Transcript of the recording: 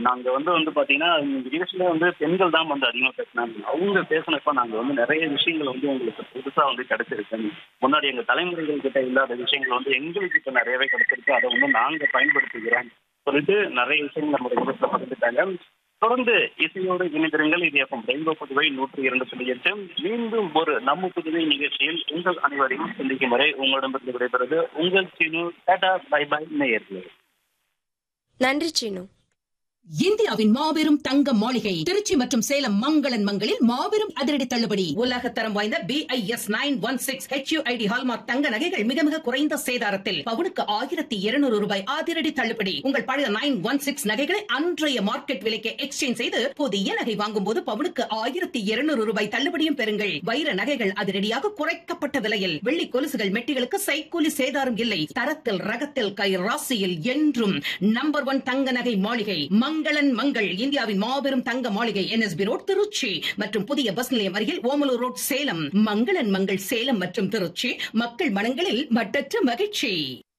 நாங்க வந்து வந்து பாத்தீங்கன்னா இந்த நிகழ்ச்சியில வந்து பெண்கள் தான் வந்து அதிகமா பேசினாங்க அவங்க பேசினப்ப நாங்க வந்து நிறைய விஷயங்கள் வந்து உங்களுக்கு புதுசா வந்து கிடைச்சிருக்கு முன்னாடி எங்க தலைமுறைகள் கிட்ட இல்லாத விஷயங்கள் வந்து எங்களுக்கு இப்ப நிறையவே கிடைச்சிருக்கு அதை வந்து நாங்க பயன்படுத்திக்கிறோம் சொல்லிட்டு நிறைய விஷயங்கள் நம்ம நிகழ்ச்சியில பகிர்ந்துட்டாங்க தொடர்ந்து இசையோடு இணைந்திருங்கள் இது எஃப்எம் ரெயின்போ புதுவை நூற்றி இரண்டு புள்ளி எட்டு மீண்டும் ஒரு நம்ம புதுவை நிகழ்ச்சியில் உங்கள் அனைவரையும் சந்திக்கும் வரை உங்களிடமிருந்து விடைபெறுவது உங்கள் சீனு டாடா பை பை நேயர்களே நன்றி சீனு இந்தியாவின் மாபெரும் தங்க மாளிகை திருச்சி மற்றும் சேலம் மங்களன் மங்களில் மாபெரும் அதிரடி தள்ளுபடி உலக தரம் வாய்ந்த B I S nine one six HUID hallmark தங்க நகைகள் மிக மிக குறைந்த சேதாரத்தில் பவுனுக்கு ஆயிரத்தி இருநூறு ரூபாய் அதிரடி தள்ளுபடி உங்கள் பழைய நைன் ஒன் சிக்ஸ் நகைகளை அன்றைய மார்க்கெட் விலைக்கு எக்ஸ்சேஞ்ச் செய்து புதிய நகை வாங்கும் போது பவுனுக்கு ஆயிரத்தி இருநூறு ரூபாய் தள்ளுபடியும் பெறுங்கள் வைர நகைகள் அதிரடியாக குறைக்கப்பட்ட விலையில் வெள்ளி கொலுசுகள் மெட்டிகளுக்கு சைக்கூலி சேதாரம் இல்லை தரத்தில் ரகத்தில் கை ராசியில் என்றும் நம்பர் ஒன் தங்க நகை மாளிகை மங்களன் மங்கள் இந்தியாவின் மாபெரும் தங்க மாளிகை என்எஸ்பி ரோட் திருச்சி மற்றும் புதிய பஸ் நிலையம் அருகில் ஓமலூர் ரோட் சேலம் மங்களன் மங்கள் சேலம் மற்றும் திருச்சி மக்கள் மனங்களில் மட்டற்ற மகிழ்ச்சி